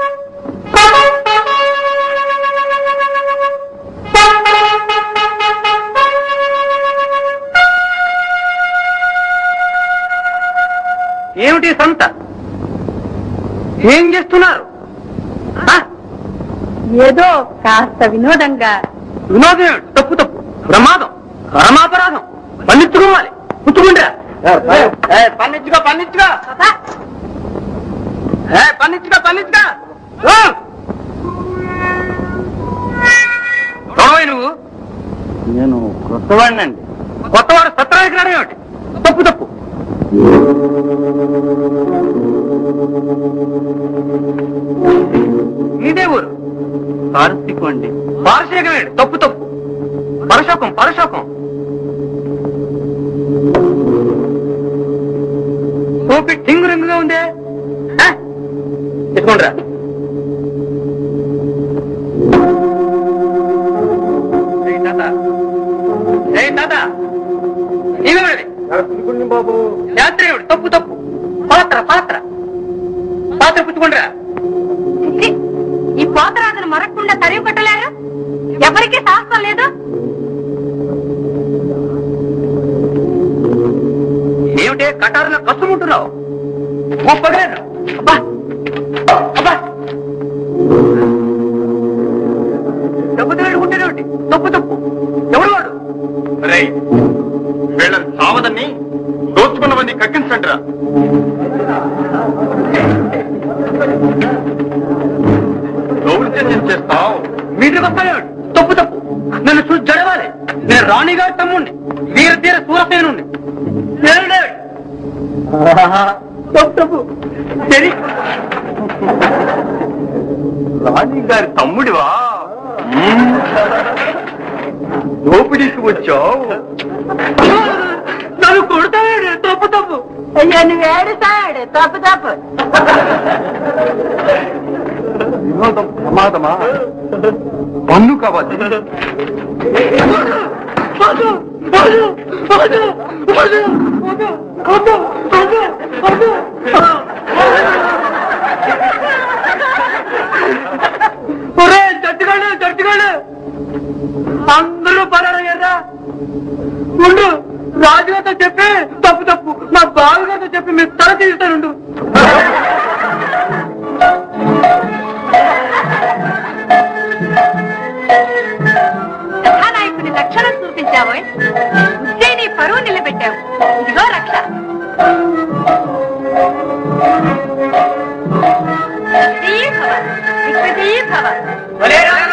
ఏమిటి సంత ఏం చేస్తున్నారు ఆ? ఏదో కాస్త వినోదంగా వినోదం ఏమిటి? తప్పు తప్పు ప్రమాదం పరమాపరాధం పన్నిచ్చుకోవాలి పుచ్చుకుంటా పన్నిచ్చుకో పన్నిచ్చుకో ఏ, పన్నిచ్చుకో పన్నిచ్చుకో ఓ! చూడవై నువ్వు నేను కొత్తవాడినండి కొత్తవాడు సత్రానికి రావడం ఏమిటి తప్పు తప్పు నీదే ఊరు కార్తీక్ అండి పారశేఖం ఏమిటి తప్పు తప్పు పరశోకం పరశోకం టోపి టింగు రింగుగా ఉందే ఆ? ఎత్తుకోండిరా ఏయ్ తాత ఏయ్ తాత నీవేమిటి బాబు యాత్ర ఏమిటి తప్పు తప్పు పాత్ర పాత్ర పాత్ర పుచ్చుకోండిరా చిచ్చి, ఈ పోతరాజును మరక్కుండా తరివి కొట్టలేరు ఎవరికీ శాస్త్రం లేదు ఏమిటే కటారులో కసుముంటున్నావు గొప్పగాను అబ్బా అబ్బా డబ్బు తిరగడుకుంటేనేమిటి తప్పు తప్పు ఎవడు వాడు రై వీళ్ళని సావదని దోచుకున్నవన్నీ కక్కించండి రా దౌర్జన్యం చేస్తావు మీటర్కి వస్తానేవాడు తప్పు తప్పు నన్ను చూసి జడవాలి నేను రాణిగారి తమ్ముణ్ణి వీర తీర సూరసేనుణ్ణి నేనుడే. తప్పు తప్పు సరి రాణి గారి తమ్ముడివా మ్మ్. దోపిడీకి వచ్చావు నన్ను కొడతాడు తప్పు తప్పు అయ్యో నువ్వు ఏడుస్తాడు తప్పు తప్పు వినోదం ప్రమాదమా పన్ను కావాలి వద్దు, వద్దు, వద్దు, వద్దు, వద్దు, వద్దు, వద్దు, వద్దు. ఒరే జట్టుగాడు జట్టుగాడు అందరూ పరారయ్యారా ఉండు రాజుగారితో చెప్పి తప్పు తప్పు నా బావగారితో చెప్పి మీరు తల తీస్తానుండు కథానాయకుని లక్షణం చూపించావు నీ పరువు నిలబెట్టావు ఇదిగో రక్ష విజయీ భవ, విశ్వజయీ భవ. ఒరే రాజు